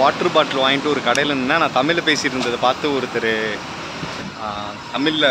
Water bottle வாங்கிட்டு ஒரு கடையில் நின்னா நான் தமிழில் பேசிகிட்டு இருந்ததை பார்த்து ஒருத்தர் தமிழில்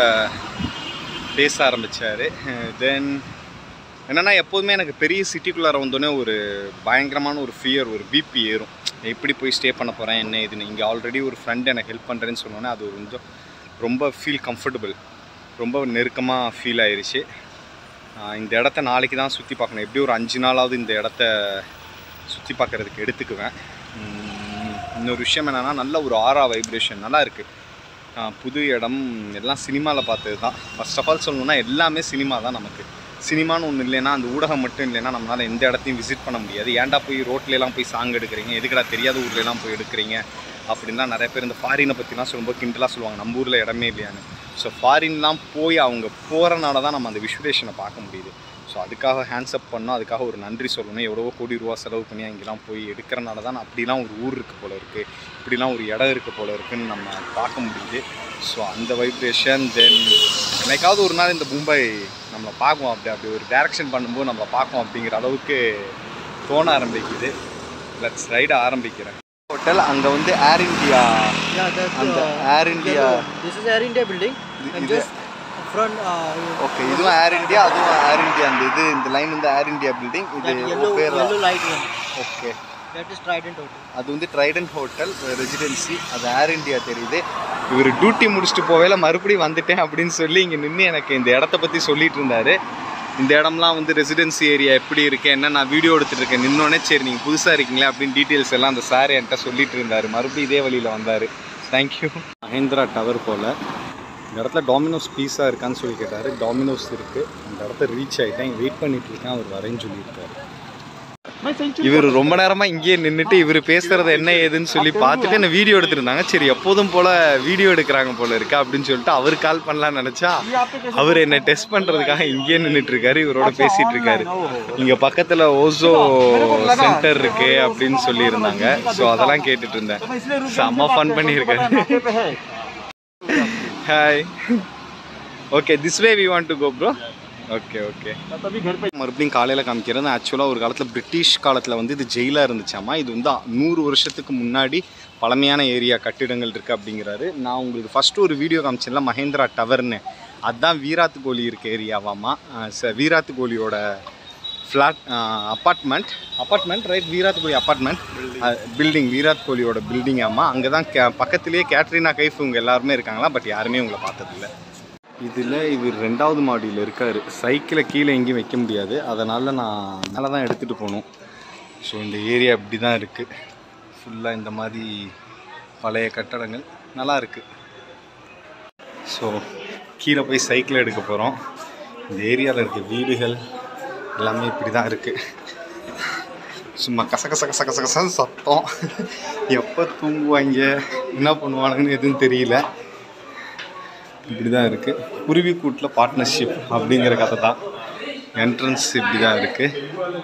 பேச ஆரம்பித்தார் தென் என்னென்னா எப்போதுமே எனக்கு பெரிய சிட்டிக்குள்ளார வந்தோடனே ஒரு பயங்கரமான ஒரு ஃபியர் ஒரு பிபி ஏறும் எப்படி போய் ஸ்டே பண்ண போகிறேன் என்ன இதுன்னு இங்கே ஆல்ரெடி ஒரு ஃப்ரெண்ட் எனக்கு ஹெல்ப் பண்ணுறேன்னு சொன்னோன்னே அது ஒரு கொஞ்சம் ரொம்ப ஃபீல் கம்ஃபர்டபுள் ரொம்ப நெருக்கமாக ஃபீல் ஆயிருச்சு ஆஹ் இந்த இடத்த நாளைக்கு தான் சுற்றி பார்க்கணும் எப்படி ஒரு அஞ்சு நாளாவது இந்த இடத்த சுற்றி பார்க்குறதுக்கு எடுத்துக்குவேன் உம், இன்னொரு விஷயம் என்னென்னா நல்ல ஒரு ஆரா வைப்ரேஷன் நல்லா இருக்குது புது இடம் எல்லாம் சினிமாவில் பார்த்தது தான் ஃபர்ஸ்ட் ஆஃப் ஆல் சொல்லணும்னா எல்லாமே சினிமா தான் நமக்கு சினிமான்னு ஒன்று இல்லைன்னா அந்த ஊடகம் மட்டும் இல்லைன்னா நம்மளால் எந்த இடத்தையும் விசிட் பண்ண முடியாது ஏன்டா போய் ரோட்லலாம் போய் சாங் எடுக்கிறீங்க எதுக்குடா தெரியாத ஊர்லலாம் போய் எடுக்கிறீங்க அப்படின்லாம் நிறைய பேர் இந்த ஃபாரினை பற்றிலாம் சொல்லும்போது கிண்டலாக சொல்லுவாங்க நம்ம ஊரில் இடமே இல்லையான்னு ஸோ ஃபாரின்லாம் போய் அவங்க போகிறனால தான் நம்ம அந்த விஷுவலேஷனை பார்க்க முடியுது ஸோ அதுக்காக ஹேண்ட்ஸ் அப் பண்ணோம் அதுக்காக ஒரு நன்றி சொல்லணும் எவ்வளவோ கோடி ரூபா செலவு பண்ணி அங்கெல்லாம் போய் எடுக்கிறனால தான் அப்படிலாம் ஒரு ஊர் இருக்குது போல இருக்குது இப்படிலாம் ஒரு இடம் இருக்குது போல இருக்குன்னு நம்ம பார்க்க முடியுது ஸோ அந்த வைப்ரேஷன் தென் என்னைக்காவது ஒரு நாள் இந்த மும்பை நம்மளை பார்க்கும் அப்படி அப்படி ஒரு டைரக்ஷன் பண்ணும்போது நம்மளை பார்க்கும் அப்படிங்கிற அளவுக்கு தோண ஆரம்பிக்குது லெட்ஸ் ரைட ஆரம்பிக்கிறேன் ஹோட்டல் அங்கே வந்து ஏர் இந்தியா Yeah, that's அந்த uh, air India yellow. This is Air India building, and இது just front. Uh, ஓகே இதுவும் ஏர் இந்தியா அதுவும் ஏர் இந்தியா அந்த இது இந்த லைன் வந்து ஏர் இந்தியா பில்டிங் இது that yellow, பேர் yellow light one. Okay That is Trident Hotel. அது வந்து ட்ரைடன்ட் ஹோட்டல் ரெசிடென்சி அது ஏர் இந்தியா தெரியுது இவர் டியூட்டி முடிச்சுட்டு போவேல மறுபடியும் வந்துட்டேன் அப்படின்னு சொல்லி இங்கே நின்று எனக்கு இந்த இடத்த பற்றி சொல்லிட்டு இருந்தாரு இந்த இடம்லாம் வந்து ரெசிடென்சி ஏரியா எப்படி இருக்கு என்ன நான் வீடியோ எடுத்துட்டு இருக்கேன் நின்னோடனே சரி நீங்கள் புதுசாக இருக்கீங்களா அப்படின்னு டீட்டெயில்ஸ் எல்லாம் அந்த சார் என்கிட்ட சொல்லிட்டு இருந்தார் மறுபடியும் இதே வழியில் வந்தார் தேங்க்யூ மஹேந்திரா டவர் போல் இந்த இடத்துல டாமினோஸ் பீஸா இருக்கான்னு சொல்லி கேட்டார் டாமினோஸ் இருக்குது அந்த இடத்த ரீச் ஆகிட்டேன் வெயிட் பண்ணிட்டு இருக்கேன் அவர் வரேன்னு சொல்லியிருக்காரு இவர் ரொம்ப நேரமா இங்கேயே நின்றுட்டு இவர் பேசுறது என்ன ஏதுன்னு சொல்லி பார்த்துட்டு என்ன வீடியோ எடுத்திருந்தாங்க சரி எப்போதும் போல வீடியோ எடுக்கிறாங்க போல இருக்கா அப்படின்னு சொல்லிட்டு அவர் கால் பண்ணலாம்னு நினைச்சா அவர் என்ன டெஸ்ட் பண்றதுக்காக இங்கேயே நின்றுட்டு இருக்காரு இவரோட பேசிட்டு இருக்காரு இங்க பக்கத்துல ஓசோ சென்டர் இருக்கு அப்படின்னு சொல்லி இருந்தாங்க ஸோ அதெல்லாம் கேட்டுட்டு இருந்தேன் செம்ம ஃபன் பண்ணியிருக்காரு hi okay this way we want to go bro okay okay மறுபடியும் காலையில் காமிக்கிறது ஆக்சுவலாக ஒரு காலத்தில் பிரிட்டிஷ் காலத்தில் வந்து இது ஜெயிலாக இருந்துச்சாமா இது வந்து நூறு வருஷத்துக்கு முன்னாடி பழமையான ஏரியா கட்டிடங்கள் இருக்குது அப்படிங்கிறாரு நான் உங்களுக்கு ஃபஸ்ட்டு ஒரு வீடியோ காமிச்சேன்ல மகேந்திரா டவர்னு அதுதான் வீராத் கோலி இருக்க ஏரியாவாமா அஹ் ச வீராத் கோலியோட flat apartment apartment right Virat Kohli apartment building Virat கோலியோட பில்டிங் ஆமாம் அங்கே தான் கே பக்கத்துலேயே கேட்ரினா கைஃப் இவங்க எல்லாருமே இருக்காங்களா பட் யாருமே உங்களை பார்த்ததில்ல இதில் இவர் ரெண்டாவது மாடியில் இருக்கார் சைக்கிளை கீழே எங்கேயும் வைக்க முடியாது அதனால் நான் மேலே தான் எடுத்துகிட்டு போகணும் ஸோ இந்த ஏரியா இப்படி தான் இருக்குது ஃபுல்லாக இந்த மாதிரி பழைய கட்டடங்கள் நல்லா இருக்குது ஸோ கீழே போய் சைக்கிள் எடுக்க போகிறோம் இந்த ஏரியாவில் இருக்க வீடுகள் எல்லாமே இப்படி தான் இருக்குது சும்மா கச கச கச கச கசன்னு சத்தம் எப்போ தூங்குவாங்க என்ன பண்ணுவானுங்கன்னு எதுவும் தெரியல இப்படி தான் இருக்குது குருவி கூட்டில் பார்ட்னர்ஷிப் அப்படிங்கிற கதை தான் என்ட்ரன்ஸ் இப்படி தான் இருக்குது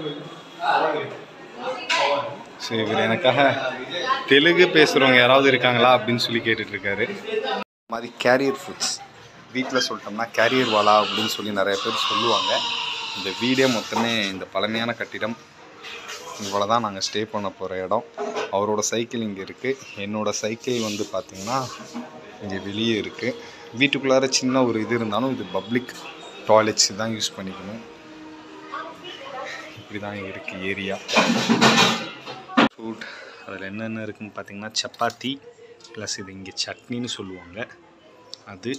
ஸோ இவர் எனக்காக தெலுங்கு பேசுகிறவங்க யாராவது இருக்காங்களா அப்படின்னு சொல்லி கேட்டுட்டு இருக்காரு மாதிரி கேரியர் ஃபுட்ஸ் வீட்டில் சொல்லிட்டோம்னா கேரியர் வாலா அப்படின்னு சொல்லி நிறைய பேர் சொல்லுவாங்க இந்த வீடே மொத்தமே இந்த பழமையான கட்டிடம் இவ்வளோ தான் நாங்கள் ஸ்டே பண்ண போகிற இடம் அவரோட சைக்கிள் இங்கே இருக்குது என்னோடய சைக்கிள் வந்து பார்த்திங்கன்னா இங்கே வெளியே இருக்குது வீட்டுக்குள்ளார சின்ன ஒரு இது இருந்தாலும் இது பப்ளிக் டாய்லெட்ஸ் தான் யூஸ் பண்ணிக்கணும் இப்படி தான் இருக்குது ஏரியா ஃப்ரூட் அதில் என்னென்ன இருக்குன்னு பார்த்தீங்கன்னா சப்பாத்தி ப்ளஸ் இது இங்கே சட்னின்னு சொல்லுவாங்க அது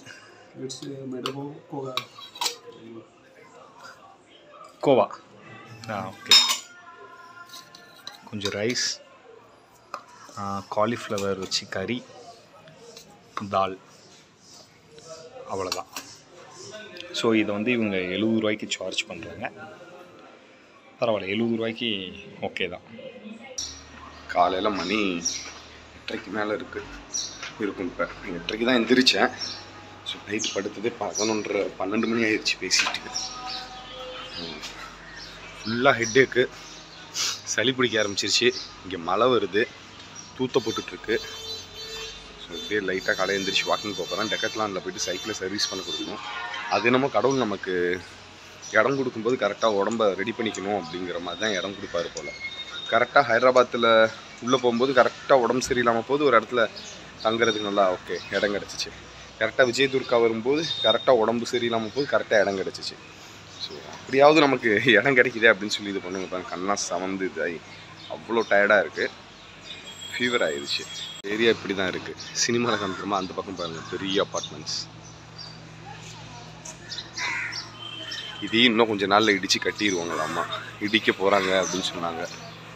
கோவா ஆ ஓகே கொஞ்சம் ரைஸ் காலிஃப்ளவர் வச்சு கறி தால் அவ்வளோதான் ஸோ இதை வந்து இவங்க எழுபது ரூபாய்க்கு சார்ஜ் பண்ணுறாங்க பரவாயில்ல எழுபது ரூபாய்க்கு ஓகே தான் காலையில் மணி எட்டரைக்கு மேலே இருக்குது இருக்கும் இப்போ எட்டரைக்கு தான் எந்திரிச்சேன் ஸோ நைட்டு படுத்ததே பதினொன்றரை பன்னெண்டு மணி ஆயிடுச்சு பேசிட்டு ஃபுல்லாக ஹெட்டேக்கு சளி பிடிக்க ஆரம்பிச்சிருச்சு இங்கே மழை வருது தூத்த போட்டுட்ருக்கு ஸோ இப்படியே லைட்டாக காலையில் எழுந்திரிச்சு வாக்கிங் போகிறேன் டெக்கத்லானில் போயிட்டு சைக்கிளை சர்வீஸ் பண்ண கொடுக்கணும் அது என்னமோ கடவுள் நமக்கு இடம் கொடுக்கும்போது கரெக்டாக உடம்ப ரெடி பண்ணிக்கணும் அப்படிங்கிற மாதிரி தான் இடம் கொடுப்பாரு போல் கரெக்டாக ஹைதராபாத்தில் உள்ளே போகும்போது கரெக்டாக உடம்பு சரியில்லாமல் போது ஒரு இடத்துல தங்குறதுக்கு நல்லா ஓகே இடம் கிடச்சிச்சு கரெக்டாக விஜய் துர்கா வரும்போது கரெக்டாக உடம்பு சரியில்லாமல் போது கரெக்டாக இடம் கிடச்சிச்சு ஸோ அப்படியாவது நமக்கு இடம் கிடைக்குதே அப்படின்னு சொல்லி இது பண்ணுங்க பாருங்க கண்ணெலாம் சமந்து இதாகி அவ்வளோ டயர்டாக இருக்குது ஃபீவர் ஆயிடுச்சு ஏரியா இப்படி தான் இருக்குது சினிமாவில் காமிக்கிறோமா அந்த பக்கம் பாருங்கள் பெரிய அப்பார்ட்மெண்ட்ஸ் இதையும் இன்னும் கொஞ்சம் நாளில் இடித்து கட்டிடுவாங்களா அம்மா இடிக்க போகிறாங்க அப்படின்னு சொன்னாங்க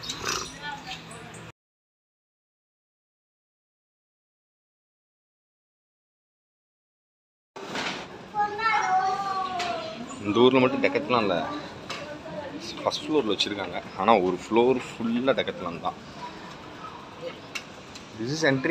இந்த ஊரில் மட்டும் டெக்கத்லாம் இல்லை ஃபஸ்ட் ஃப்ளோரில் வச்சுருக்காங்க ஆனால் ஒரு ஃப்ளோர் ஃபுல்லாக டெக்கத்லாம் தான் திஸ் இஸ் என்ட்ரி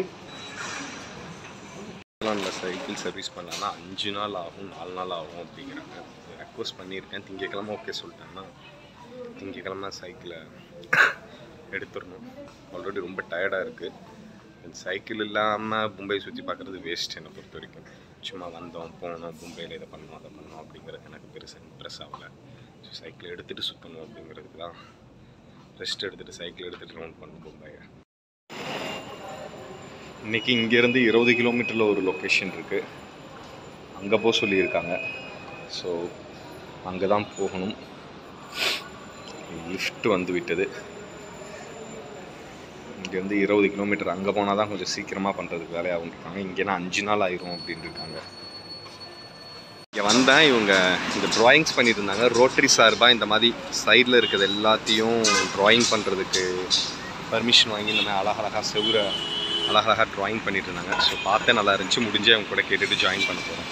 இல்லை சைக்கிள் சர்வீஸ் பண்ணலான்னா அஞ்சு நாள் ஆகும் நாலு நாள் ஆகும் அப்படிங்கிறாங்க ரெக்வஸ்ட் பண்ணியிருக்கேன் திங்கக்கிழமை ஓகே சொல்லிட்டேன்னா திங்கக்கிழமை சைக்கிளை எடுத்துடணும் ஆல்ரெடி ரொம்ப டயர்டாக இருக்குது சைக்கிள் இல்லாமல் மும்பை சுற்றி பார்க்குறது வேஸ்ட் என்னை பொறுத்த வரைக்கும் சும்மா வந்தோம் போனோம் மும்பையில் இதை பண்ணோம் அதை பண்ணோம் அப்படிங்கிறது எனக்கு பெருசாக இம்ப்ரெஸ் ஆகலை ஸோ சைக்கிள் எடுத்துகிட்டு சுற்றணும் அப்படிங்கிறதுக்கு தான் ரெஸ்ட் எடுத்துகிட்டு சைக்கிள் எடுத்துகிட்டு ரவுண்ட் பண்ணணும் மும்பையை இன்றைக்கி இங்கேருந்து இருபது கிலோமீட்டரில் ஒரு லொக்கேஷன் இருக்குது அங்கே போக சொல்லியிருக்காங்க ஸோ அங்கே தான் போகணும் லிஃப்ட் வந்து விட்டது இங்கேருந்து இருபது கிலோமீட்டர் அங்கே போனால் தான் கொஞ்சம் சீக்கிரமாக பண்ணுறதுக்கு வேலையாகும் இருக்காங்க இங்கேனா அஞ்சு நாள் ஆயிரும் அப்படின்னு இருக்காங்க இங்கே வந்தேன் இவங்க இந்த ட்ராயிங்ஸ் பண்ணிட்டு இருந்தாங்க ரோட்டரி சார்பாக இந்த மாதிரி சைடில் இருக்கிறது எல்லாத்தையும் ட்ராயிங் பண்ணுறதுக்கு பர்மிஷன் வாங்கி இந்த மாதிரி அழகழகாக செவுரை அழகழகாக ட்ராயிங் பண்ணிட்டு இருந்தாங்க ஸோ பார்த்தே நல்லா இருந்துச்சு முடிஞ்சு அவங்க கூட கேட்டுட்டு ஜாயின் பண்ண போகிறோம்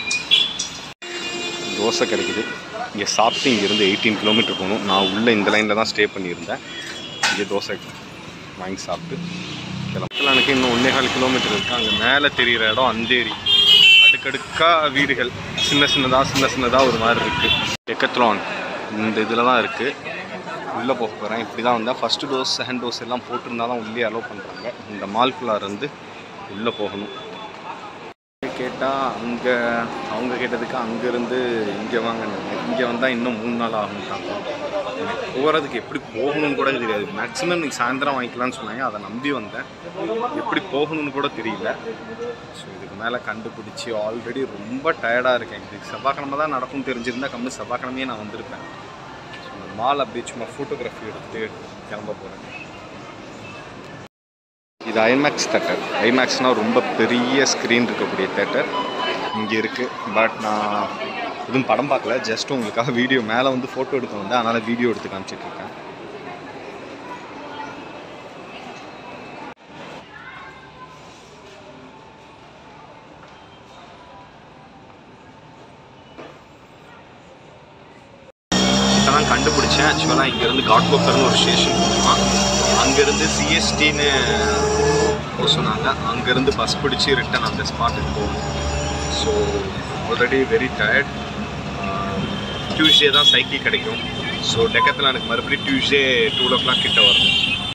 தோசை கிடைக்குது இங்கே சாப்பிட்டு இங்கேருந்து எயிட்டீன் கிலோமீட்டர் போகணும் நான் உள்ளே இந்த லைனில் தான் ஸ்டே பண்ணியிருந்தேன் இங்கே தோசை வாங்கி சாப்பிட்டு கிளம்பலாம் எனக்கு இன்னும் ஒன்றே கால் கிலோமீட்டர் இருக்குது அங்கே மேலே தெரிகிற இடம் அந்தேரி அடுக்கடுக்காக வீடுகள் சின்ன சின்னதாக சின்ன சின்னதாக ஒரு மாதிரி இருக்குது எக்கத்லான் இந்த இதில் தான் இருக்குது உள்ளே போக போகிறேன் இப்படி தான் வந்தால் ஃபஸ்ட்டு டோஸ் செகண்ட் டோஸ் எல்லாம் போட்டிருந்தா தான் உள்ளே அலோவ் பண்ணுறாங்க இந்த மால்குள்ளார் வந்து உள்ளே போகணும் கேட்டால் அங்கே அவங்க கேட்டதுக்கு அங்கேருந்து இங்கே வாங்கினாங்க இங்கே வந்தால் இன்னும் மூணு நாள் ஆகும்ட்டாங்க எனக்கு போகிறதுக்கு எப்படி போகணும்னு கூட தெரியாது மேக்ஸிமம் இன்னைக்கு சாயந்தரம் வாங்கிக்கலாம்னு சொன்னாங்க அதை நம்பி வந்தேன் எப்படி போகணும்னு கூட தெரியல ஸோ இதுக்கு மேலே கண்டுபிடிச்சி ஆல்ரெடி ரொம்ப டயர்டாக இருக்கேன் இதுக்கு செவ்வாய்க்கிழமை தான் நடக்கும்னு தெரிஞ்சிருந்தா கம்மி செவ்வாய்க்கிழமையே நான் வந்திருப்பேன் ஸோ இந்த மால் அப்படியே சும்மா ஃபோட்டோகிராஃபி எடுத்து கிளம்ப போகிறேன் இது ஐமேக்ஸ் தேட்டர் ஐமேக்ஸ்னால் ரொம்ப பெரிய ஸ்க்ரீன் இருக்கக்கூடிய தேட்டர் இங்கே இருக்குது பட் நான் எதுவும் படம் பார்க்கல ஜஸ்ட் உங்களுக்காக வீடியோ மேலே வந்து ஃபோட்டோ எடுக்க வந்தேன் அதனால் வீடியோ எடுத்து காமிச்சிட்டு இருக்கேன் இப்போ தான் கண்டுபிடிச்சேன் ஆக்சுவலாக இங்கேருந்து காட்கோக்கர்னு ஒரு ஸ்டேஷன் போகலாம் அங்கேருந்து சிஎஸ்டின்னு போக சொன்னாங்க அங்கேருந்து பஸ் பிடிச்சி ரிட்டன் அந்த ஸ்பாட்டுக்கு போகணும் so already very tired Tuesday தான் சைக்கிள் கிடைக்கும் ஸோ டெக்கத்தில் எனக்கு மறுபடியும் டியூஸ்டே டூ ஓ கிளாக் கிட்ட வரணும்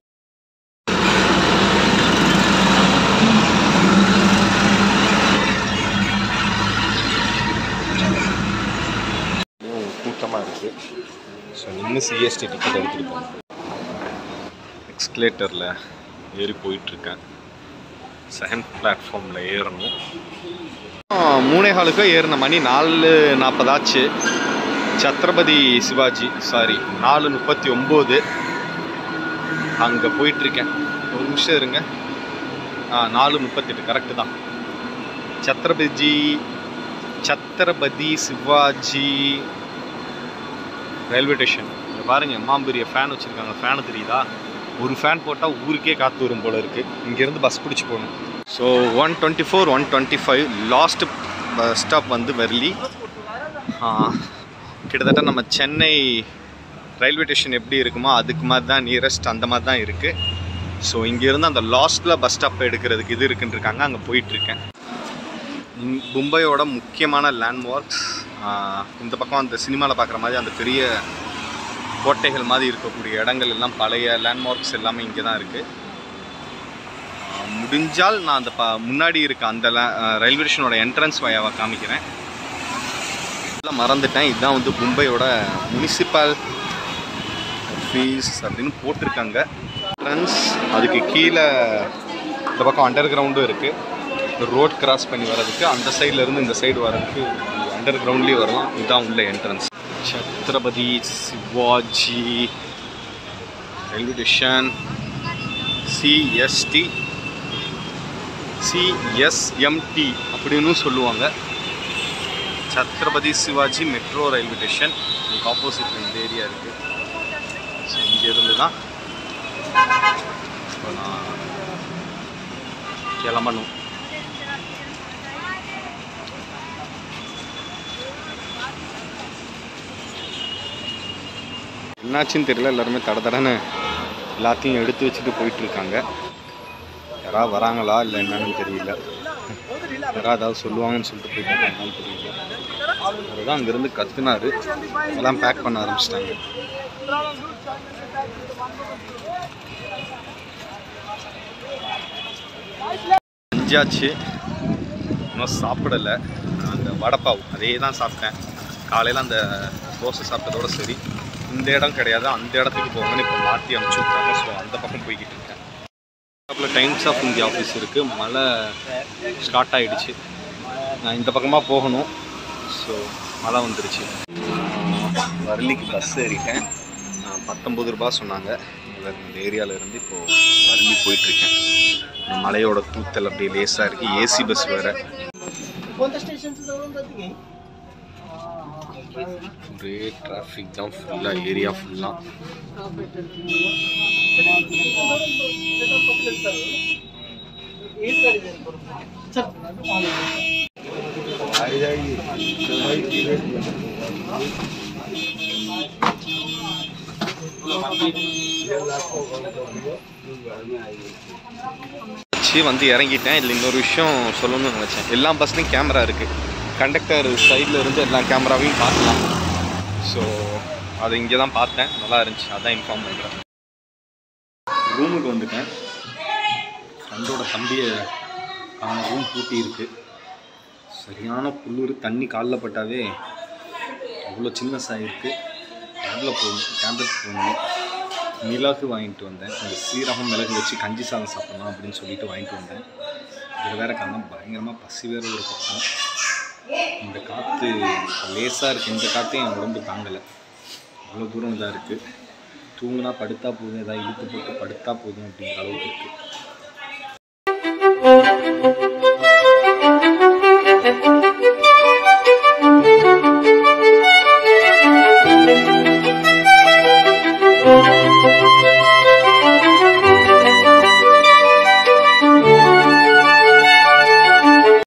கூட்டமாக இருக்குது ஸோ நின்று சிஎஸ்டி டிக்கெட் எடுத்துகிட்டு போகணும் எக்ஸ்கலேட்டரில் ஏறி போயிட்டுருக்கேன் செகண்ட் பிளாட்ஃபார்மில் ஏறணும் மூணே காலுக்கு ஏறின மணி நாலு நாற்பதாச்சு சத்ரபதி சிவாஜி சாரி நாலு முப்பத்தி ஒம்பது அங்கே போயிட்டுருக்கேன் ஒரு நிமிஷம் இருங்க ஆ நாலு முப்பத்தெட்டு கரெக்டு தான் சத்ரபதி சத்ரபதி சிவாஜி ரயில்வே ஸ்டேஷன் இங்கே பாருங்கள் எம்மாம்பெரிய ஃபேன் வச்சுருக்காங்க ஃபேனு தெரியுதா ஒரு ஃபேன் போட்டால் ஊருக்கே காற்று வரும் போல இருக்குது இங்கேருந்து பஸ் பிடிச்சி போகணும் so one twenty four one twenty five last bus stop வந்து வெர்லி கிட்டத்தட்ட நம்ம சென்னை ரயில்வே ஸ்டேஷன் எப்படி இருக்குமோ அதுக்கு மாதிரி தான் நியரஸ்ட் அந்த மாதிரி தான் இருக்குது ஸோ இங்கேருந்து அந்த லாஸ்ட்டில் பஸ் ஸ்டாப் எடுக்கிறதுக்கு இது இருக்குன்னு இருக்காங்க அங்கே போயிட்டுருக்கேன் மும்பையோட முக்கியமான லேண்ட்மார்க்ஸ் இந்த பக்கம் அந்த சினிமாவில் பார்க்குற மாதிரி அந்த பெரிய கோட்டைகள் மாதிரி இருக்கக்கூடிய இடங்கள் எல்லாம் பழைய லேண்ட்மார்க்ஸ் எல்லாமே இங்கே தான் இருக்குது முடிஞ்சால் நான் அந்த ப முன்னாடி இருக்க அந்த லே ரயில்வே ஸ்டேஷனோட என்ட்ரன்ஸ் வயாவை காமிக்கிறேன் எல்லாம் மறந்துட்டேன் இதுதான் வந்து மும்பையோட முனிசிபல் ஃபீஸ் அப்படின்னு போட்டிருக்காங்க ஃப்ரெண்ட்ஸ் அதுக்கு கீழே இந்த பக்கம் அண்டர் கிரவுண்டும் இருக்குது ரோட் கிராஸ் பண்ணி வர்றதுக்கு அந்த சைடுல இருந்து இந்த சைடு வர்றதுக்கு அண்டர் கிரவுண்ட்லேயே வரலாம் இதுதான் உள்ள entrance Chhatrapati Shivaji railway station CST CSMT அப்படின்னு சொல்லுவாங்க Chhatrapati Shivaji metro railway station இதுக்கு ஆப்போசிட்டில் இந்த ஏரியா இருக்குது ஸோ இங்கேருந்து தான் இப்போ நான் கிளம்பணும் என்னாச்சுன்னு தெரியல எல்லாருமே தட தடன்னு எல்லாத்தையும் எடுத்து வச்சுட்டு போயிட்டு இருக்காங்க யாராவது வராங்களா இல்லை என்னன்னு தெரியல யாராவது ஏதாவது சொல்லுவாங்கன்னு சொல்லிட்டு போயிட்டு இருக்காங்கன்னு தெரியல அதுதான் அங்கேருந்து கத்துனாரு எல்லாம் பேக் பண்ண ஆரம்பிச்சிட்டாங்க அஞ்சாச்சு இன்னும் சாப்பிடலை அந்த வடப்பாவு அதே தான் சாப்பிட்டேன் காலையில் அந்த தோசை சாப்பிட்டதோட சரி இந்த இடம் கிடையாது அந்த இடத்துக்கு போகணும்னு இப்போ மாற்றி அனுப்பிச்சி விட்றாங்க ஸோ அந்த பக்கம் போய்கிட்டு இருக்கேன் பக்கத்தில் டைம்ஸ் ஆஃப் இந்தியா ஆஃபீஸ் இருக்குது மழை ஸ்டார்ட் ஆகிடுச்சு நான் இந்த பக்கமாக போகணும் ஸோ மழை வந்துருச்சு வரலிக்கு பஸ் ஏறிட்டேன் ஆஹ் பத்தொம்பது ரூபா சொன்னாங்க இங்க இந்த ஏரியாவில் இருந்து இப்போது வரலி போயிட்டுருக்கேன் இந்த மலையோட தூத்தல் அப்படியே லேசாக இருக்குது ஏசி பஸ் வேறு ஒரே டிராஃபிக் தான் ஃபுல்லாக ஏரியா ஃபுல்லாக வச்சு வந்து இறங்கிட்டேன் இதில் இன்னொரு விஷயம் சொல்லணும்னு நினச்சேன் எல்லா பஸ்லையும் கேமரா இருக்குது கண்டக்டர் சைடில் இருந்து எல்லா கேமராவையும் பார்க்கலாம் ஸோ அதை இங்கே தான் பார்த்தேன் நல்லா இருந்துச்சு அதான் இன்ஃபார்ம் பண்ணுறேன் ரூமுக்கு வந்துட்டேன் ஃப்ரெண்டோட தம்பியை அவன் ரூம் பூட்டி இருக்கு சரியான குளிர் தண்ணி காலில் பட்டாவே அவ்வளோ சின்னஸாக இருக்குது டேப்லெட் போடணும் டேப்லெட் போடணும் மிளகு வாங்கிட்டு வந்தேன் அந்த சீரகம் மிளகு வச்சு கஞ்சி சாதம் சாப்பிடலாம் அப்படின்னு சொல்லிட்டு வாங்கிட்டு வந்தேன் இதில் வேற காரணம் பயங்கரமாக பசி வேற ஒரு பக்கம் இந்த காற்று லேசாக இருக்குது இந்த காற்று என் உடம்பு தாங்கலை அவ்வளோ தூரம் இதாக இருக்குது தூங்குனா படுத்தா போதும் ஏதாவது இழுத்து போட்டு படுத்தா போதும் அப்படிங்கிற அளவுக்கு இருக்குது